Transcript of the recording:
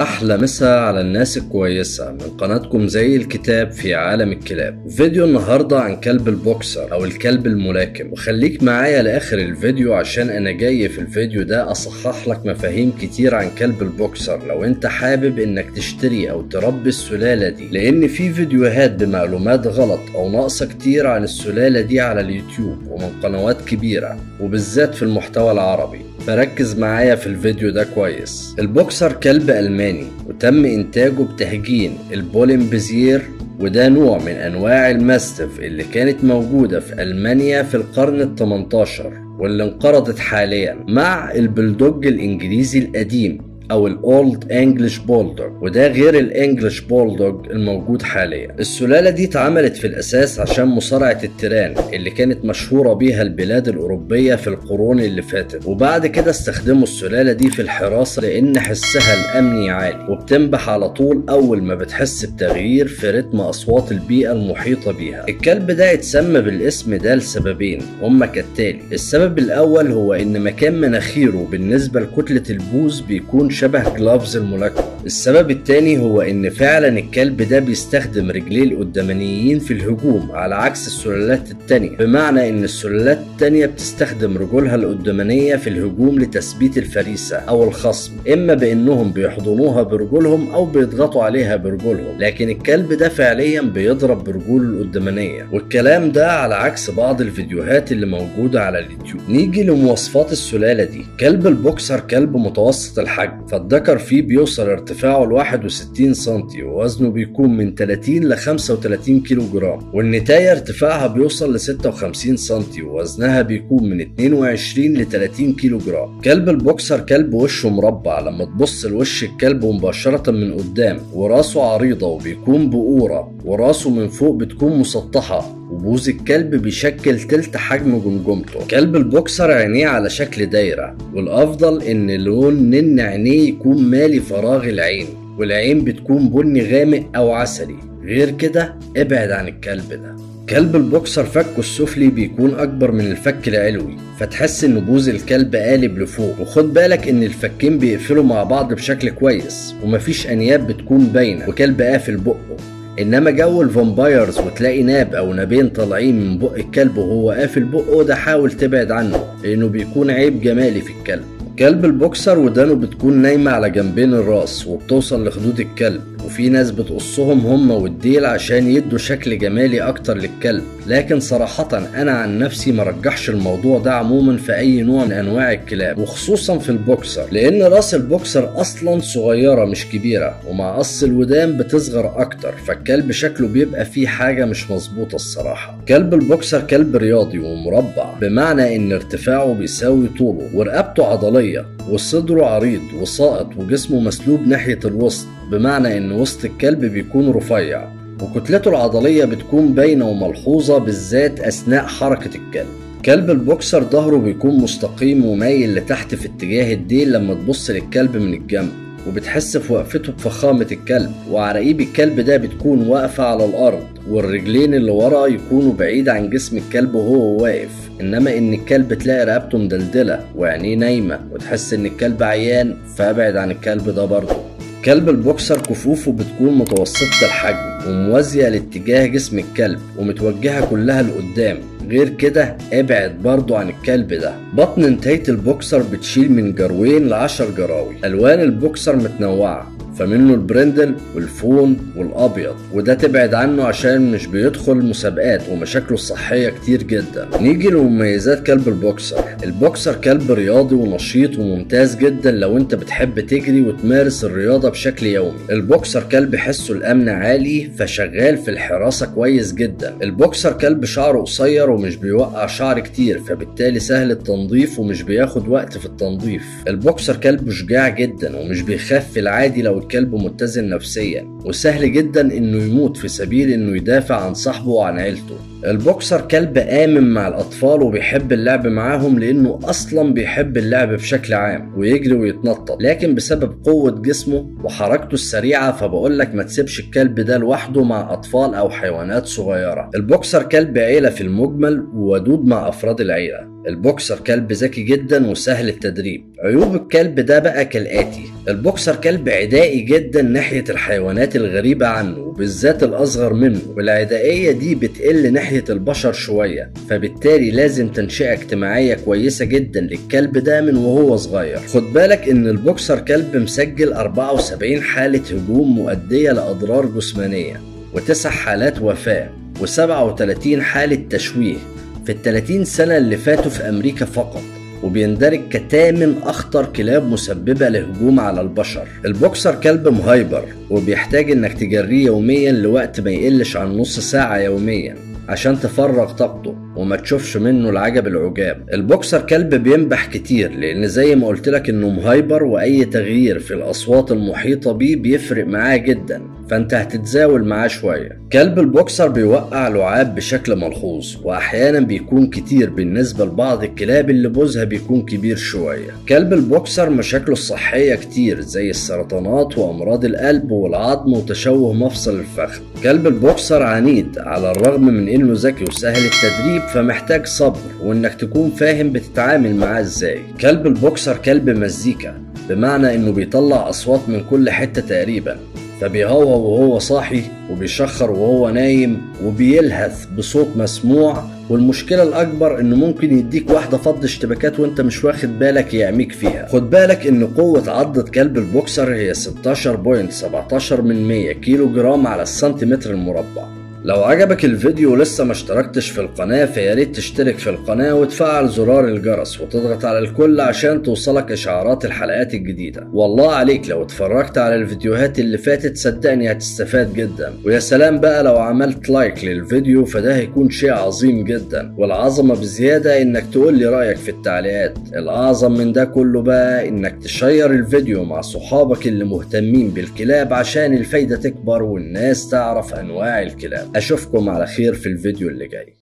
أحلى مسا على الناس الكويسة من قناتكم زي الكتاب في عالم الكلاب فيديو النهاردة عن كلب البوكسر أو الكلب الملاكم وخليك معايا لآخر الفيديو عشان أنا جاي في الفيديو ده أصحح لك مفاهيم كتير عن كلب البوكسر لو أنت حابب إنك تشتري أو تربي السلالة دي لأن في فيديوهات بمعلومات غلط أو ناقصة كتير عن السلالة دي على اليوتيوب ومن قنوات كبيرة وبالذات في المحتوى العربي فركز معايا في الفيديو ده كويس البوكسر كلب ألماني وتم إنتاجه بتهجين البولين بزير وده نوع من أنواع الماستف اللي كانت موجودة في ألمانيا في القرن ال 18 واللي انقرضت حاليا مع البلدوج الإنجليزي القديم او الاولد انجلش بولدوج وده غير الانجلش بولدوج الموجود حاليا السلاله دي اتعملت في الاساس عشان مصارعه التيران اللي كانت مشهوره بيها البلاد الاوروبيه في القرون اللي فاتت وبعد كده استخدموا السلاله دي في الحراسه لان حسها الامني عالي وبتنبح على طول اول ما بتحس بتغيير في رتم اصوات البيئه المحيطه بيها الكلب ده اتسمى بالاسم ده لسببين هما كالتالي السبب الاول هو ان مكان مناخيره بالنسبه لكتله البوز بيكون شبه جلافز الملاكمة السبب التاني هو ان فعلا الكلب ده بيستخدم رجليه القدامانيين في الهجوم على عكس السلالات التانية بمعنى ان السلالات التانية بتستخدم رجولها القدامانية في الهجوم لتثبيت الفريسة او الخصم اما بانهم بيحضنوها برجولهم او بيضغطوا عليها برجولهم لكن الكلب ده فعليا بيضرب برجوله القدامانية والكلام ده على عكس بعض الفيديوهات اللي موجودة على اليوتيوب نيجي لمواصفات السلالة دي كلب البوكسر كلب متوسط الحجم فالذكر فيه بيوصل ارتفاعه ل 61 سم ووزنه بيكون من 30 ل 35 كيلو جرام والنتاية ارتفاعها بيوصل ل 56 سم ووزنها بيكون من 22 ل 30 كيلو جرام كلب البوكسر كلب وشه مربع لما تبص لوش الكلب مباشرة من قدام وراسه عريضة وبيكون بقورة وراسه من فوق بتكون مسطحة وبوز الكلب بيشكل تلت حجم جمجمته كلب البوكسر عينيه على شكل دايرة والأفضل إن لون نن عينيه يكون مالي فراغ العين والعين بتكون بني غامق أو عسلي غير كده ابعد عن الكلب ده كلب البوكسر فكه السفلي بيكون أكبر من الفك العلوي فتحس إن بوز الكلب قالب لفوق وخد بالك إن الفكين بيقفلوا مع بعض بشكل كويس ومفيش أنياب بتكون باينة وكلب قافل بقه انما جو الفامبايرز وتلاقي ناب او نابين طالعين من بق الكلب وهو قافل بقه ده حاول تبعد عنه لانه بيكون عيب جمالي في الكلب كلب البوكسر ودانه بتكون نايمة على جنبين الراس وبتوصل لخدود الكلب وفي ناس بتقصهم هم والديل عشان يدوا شكل جمالي اكتر للكلب لكن صراحة انا عن نفسي مرجحش الموضوع ده عموما في اي نوع من انواع الكلاب وخصوصا في البوكسر لان راس البوكسر اصلا صغيرة مش كبيرة ومع قص الودان بتصغر اكتر فالكلب شكله بيبقى فيه حاجة مش مظبوطة الصراحة كلب البوكسر كلب رياضي ومربع بمعنى ان ارتفاعه بيساوي طوله ورقبته عضلية وصدره عريض وساقط وجسمه مسلوب ناحية الوسط بمعنى ان وسط الكلب بيكون رفيع وكتلته العضلية بتكون باينة وملحوظة بالذات أثناء حركة الكلب كلب البوكسر ظهره بيكون مستقيم ومايل لتحت في اتجاه الديل لما تبص للكلب من الجنب وبتحس في وقفته بفخامة الكلب وعراقيب الكلب ده بتكون واقفة على الأرض والرجلين اللي ورا يكونوا بعيد عن جسم الكلب وهو واقف إنما إن الكلب تلاقي رقبته مدلدلة وعينيه نايمة وتحس إن الكلب عيان فابعد عن الكلب ده برضه كلب البوكسر كفوفه بتكون متوسطة الحجم وموازية لاتجاه جسم الكلب ومتوجهة كلها لقدام غير كده ابعد برضو عن الكلب ده بطن انتهية البوكسر بتشيل من جروين لعشر جراوي ألوان البوكسر متنوعة فمنه البرندل والفون والابيض وده تبعد عنه عشان مش بيدخل مسابقات ومشاكله الصحيه كتير جدا نيجي لمميزات كلب البوكسر البوكسر كلب رياضي ونشيط وممتاز جدا لو انت بتحب تجري وتمارس الرياضه بشكل يومي البوكسر كلب حسه الامن عالي فشغال في الحراسه كويس جدا البوكسر كلب شعره قصير ومش بيوقع شعر كتير فبالتالي سهل التنظيف ومش بياخد وقت في التنظيف البوكسر كلب شجاع جدا ومش بيخاف في العادي لو الكلب متزن نفسيا وسهل جدا انه يموت في سبيل انه يدافع عن صاحبه وعن عيلته البوكسر كلب آمن مع الأطفال وبيحب اللعب معاهم لأنه أصلا بيحب اللعب بشكل عام ويجري ويتنطط لكن بسبب قوة جسمه وحركته السريعة فبقول لك ما تسيبش الكلب ده لوحده مع أطفال أو حيوانات صغيرة البوكسر كلب عيلة في المجمل وودود مع أفراد العيلة البوكسر كلب ذكي جدا وسهل التدريب عيوب الكلب ده بقى كالآتي البوكسر كلب عدائي جدا ناحية الحيوانات الغريبة عنه وبالذات الأصغر منه والعدائية دي بتقل ناحية البشر شوية فبالتالي لازم تنشئة اجتماعية كويسة جدا للكلب ده من وهو صغير خد بالك ان البوكسر كلب مسجل 74 حالة هجوم مؤدية لأضرار جسمانية وتسع حالات وفاة و37 حالة تشويه في ال 30 سنة اللي فاتوا في أمريكا فقط وبيندرج كتامن أخطر كلاب مسببة لهجوم على البشر البوكسر كلب مهايبر وبيحتاج إنك تجريه يوميا لوقت ما يقلش عن نص ساعة يوميا عشان تفرغ طاقته وما تشوفش منه العجب العجاب البوكسر كلب بينبح كتير لان زي ما قلت لك انه مهايبر واي تغيير في الاصوات المحيطه بيه بيفرق معاه جدا فانت هتتزاول معاه شويه كلب البوكسر بيوقع لعاب بشكل ملحوظ واحيانا بيكون كتير بالنسبه لبعض الكلاب اللي بوزها بيكون كبير شويه كلب البوكسر مشاكله الصحيه كتير زي السرطانات وامراض القلب والعظم وتشوه مفصل الفخذ كلب البوكسر عنيد على الرغم من انه ذكي وسهل التدريب فمحتاج صبر وانك تكون فاهم بتتعامل معاه ازاي كلب البوكسر كلب مزيكا بمعنى انه بيطلع اصوات من كل حتة تقريبا فبيهوهو وهو صاحي وبيشخر وهو نايم وبيلهث بصوت مسموع والمشكلة الأكبر إنه ممكن يديك واحدة فض اشتباكات وأنت مش واخد بالك يعميك فيها. خد بالك إن قوة عضة كلب البوكسر هي 16.17 من 100 كيلو جرام على السنتيمتر المربع. لو عجبك الفيديو ولسه ما اشتركتش في القناة فياريت تشترك في القناة وتفعل زرار الجرس وتضغط على الكل عشان توصلك اشعارات الحلقات الجديدة والله عليك لو اتفرجت على الفيديوهات اللي فاتت صدقني هتستفاد جدا ويا سلام بقى لو عملت لايك للفيديو فده هيكون شيء عظيم جدا والعظمة بزيادة انك تقول لي رأيك في التعليقات الاعظم من ده كله بقى انك تشير الفيديو مع صحابك اللي مهتمين بالكلاب عشان الفايدة تكبر والناس تعرف انواع الكلاب اشوفكم على خير في الفيديو اللي جاي